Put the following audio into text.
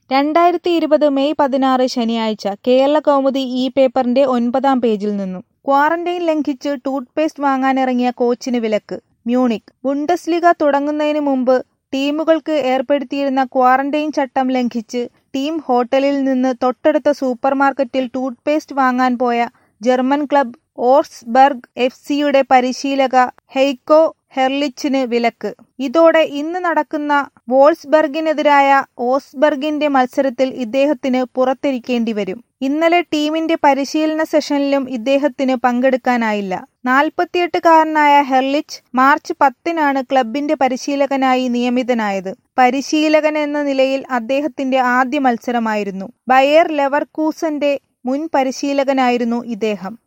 രണ്ടായിരത്തി ഇരുപത് മെയ് പതിനാറ് ശനിയാഴ്ച കേരളകൗമുദി ഈ പേപ്പറിന്റെ ഒൻപതാം പേജിൽ നിന്നും ക്വാറന്റൈൻ ലംഘിച്ച് ടൂത്ത്പേസ്റ്റ് വാങ്ങാനിറങ്ങിയ കോച്ചിന് വിലക്ക് മ്യൂണിക് ബുണ്ടസ്ലിഗ തുടങ്ങുന്നതിന് മുമ്പ് ടീമുകൾക്ക് ഏർപ്പെടുത്തിയിരുന്ന ക്വാറന്റൈൻ ചട്ടം ലംഘിച്ച് ടീം ഹോട്ടലിൽ നിന്ന് തൊട്ടടുത്ത സൂപ്പർമാർക്കറ്റിൽ ടൂത്ത്പേസ്റ്റ് വാങ്ങാൻ പോയ ജർമ്മൻ ക്ലബ് ഓർസ്ബർഗ് എഫ് സിയുടെ പരിശീലക ഹെയ്ക്കോ ഹെർലിച്ചിന് വിലക്ക് ഇതോടെ ഇന്ന് നടക്കുന്ന വോൾസ്ബർഗിനെതിരായ ഓസ്ബർഗിന്റെ മത്സരത്തിൽ ഇദ്ദേഹത്തിന് പുറത്തിരിക്കേണ്ടി വരും ഇന്നലെ ടീമിന്റെ പരിശീലന സെഷനിലും ഇദ്ദേഹത്തിന് പങ്കെടുക്കാനായില്ല നാൽപ്പത്തിയെട്ടുകാരനായ ഹെർലിച്ച് മാർച്ച് പത്തിനാണ് ക്ലബിന്റെ പരിശീലകനായി നിയമിതനായത് പരിശീലകൻ എന്ന നിലയിൽ അദ്ദേഹത്തിന്റെ ആദ്യ മത്സരമായിരുന്നു ബയർ ലെവർകൂസന്റെ മുൻ പരിശീലകനായിരുന്നു ഇദ്ദേഹം